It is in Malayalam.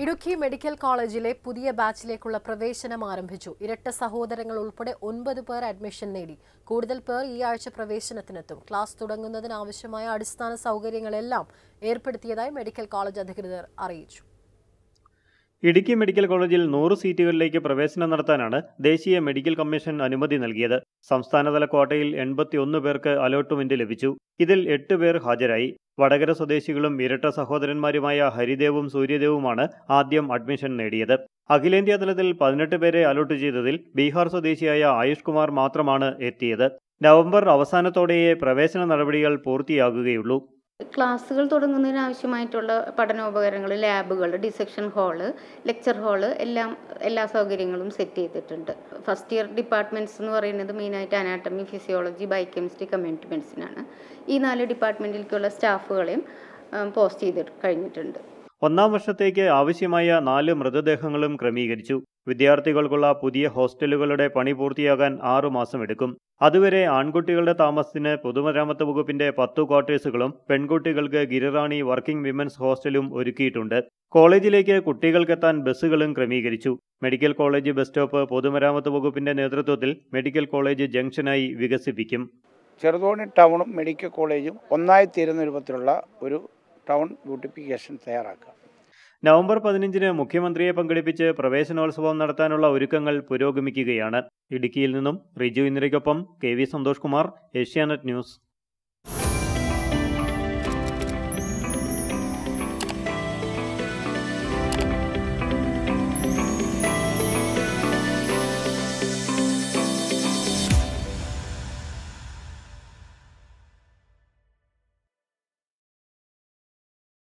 ഇടുക്കി മെഡിക്കൽ കോളേജിലെ പുതിയ ബാച്ചിലേക്കുള്ള പ്രവേശനം ആരംഭിച്ചു ഇരട്ട സഹോദരങ്ങൾ ഉൾപ്പെടെ ഒൻപത് പേർ അഡ്മിഷൻ നേടി കൂടുതൽ പേർ ഈ ആഴ്ച പ്രവേശനത്തിനെത്തും ക്ലാസ് തുടങ്ങുന്നതിനാവശ്യമായ അടിസ്ഥാന സൗകര്യങ്ങളെല്ലാം ഏർപ്പെടുത്തിയതായി മെഡിക്കൽ കോളേജ് അധികൃതർ അറിയിച്ചു ഇടുക്കി മെഡിക്കൽ കോളേജിൽ നൂറ് സീറ്റുകളിലേക്ക് പ്രവേശനം നടത്താനാണ് ദേശീയ മെഡിക്കൽ കമ്മീഷൻ അനുമതി നൽകിയത് സംസ്ഥാനതല ക്വാട്ടയിൽ എൺപത്തിയൊന്ന് പേർക്ക് അലോട്ട്മെന്റ് ലഭിച്ചു ഇതിൽ എട്ട് പേർ ഹാജരായി വടകര സ്വദേശികളും ഇരട്ട സഹോദരന്മാരുമായ ഹരിദേവും സൂര്യദേവുമാണ് ആദ്യം അഡ്മിഷൻ നേടിയത് അഖിലേന്ത്യാ തലത്തിൽ പതിനെട്ട് പേരെ അലോട്ട് ചെയ്തതിൽ ബീഹാർ സ്വദേശിയായ ആയുഷ് കുമാർ മാത്രമാണ് എത്തിയത് നവംബർ അവസാനത്തോടെയേ പ്രവേശന നടപടികൾ പൂർത്തിയാകുകയുള്ളൂ ക്ലാസ്സുകൾ തുടങ്ങുന്നതിന് ആവശ്യമായിട്ടുള്ള പഠനോപകരണങ്ങൾ ലാബുകൾ ഡിസെക്ഷൻ ഹാള് ലെക്ചർ ഹാള് എല്ലാം എല്ലാ സൗകര്യങ്ങളും സെറ്റ് ചെയ്തിട്ടുണ്ട് ഫസ്റ്റ് ഇയർ ഡിപ്പാർട്ട്മെൻറ്റ്സ് എന്ന് പറയുന്നത് മെയിനായിട്ട് അനാട്ടമി ഫിസിയോളജി ബയോകെമിസ്ട്രി കമ്മ്യൂണിറ്റി മെഡിസിനാണ് ഈ നാല് ഡിപ്പാർട്ട്മെൻറ്റിലേക്കുള്ള സ്റ്റാഫുകളെയും പോസ്റ്റ് ചെയ്ത് കഴിഞ്ഞിട്ടുണ്ട് ഒന്നാം വർഷത്തേക്ക് ആവശ്യമായ നാല് മൃതദേഹങ്ങളും ക്രമീകരിച്ചു വിദ്യാർത്ഥികൾക്കുള്ള പുതിയ ഹോസ്റ്റലുകളുടെ പണി പൂർത്തിയാകാൻ ആറു മാസമെടുക്കും അതുവരെ ആൺകുട്ടികളുടെ താമസത്തിന് പൊതുമരാമത്ത് വകുപ്പിന്റെ പത്തു ക്വാർട്ടേഴ്സുകളും പെൺകുട്ടികൾക്ക് ഗിരിറാണി വർക്കിംഗ് വിമൻസ് ഹോസ്റ്റലും ഒരുക്കിയിട്ടുണ്ട് കോളേജിലേക്ക് കുട്ടികൾക്കെത്താൻ ബസ്സുകളും ക്രമീകരിച്ചു മെഡിക്കൽ കോളേജ് ബസ് സ്റ്റോപ്പ് പൊതുമരാമത്ത് വകുപ്പിന്റെ നേതൃത്വത്തിൽ മെഡിക്കൽ കോളേജ് ജംഗ്ഷനായി വികസിപ്പിക്കും ചെറുതോണി ടൗണും മെഡിക്കൽ കോളേജും ഒന്നായി തീരുന്ന രൂപത്തിലുള്ള ഒരു ടൗൺ ബ്യൂട്ടിഫിക്കേഷൻ തയ്യാറാക്കുക നവംബർ പതിനഞ്ചിന് മുഖ്യമന്ത്രിയെ പങ്കെടുപ്പിച്ച് പ്രവേശനോത്സവം നടത്താനുള്ള ഒരുക്കങ്ങൾ പുരോഗമിക്കുകയാണ് ഇടുക്കിയിൽ നിന്നും റിജു ഇന്ദിരയ്ക്കൊപ്പം K V Santhosh Kumar Asianet news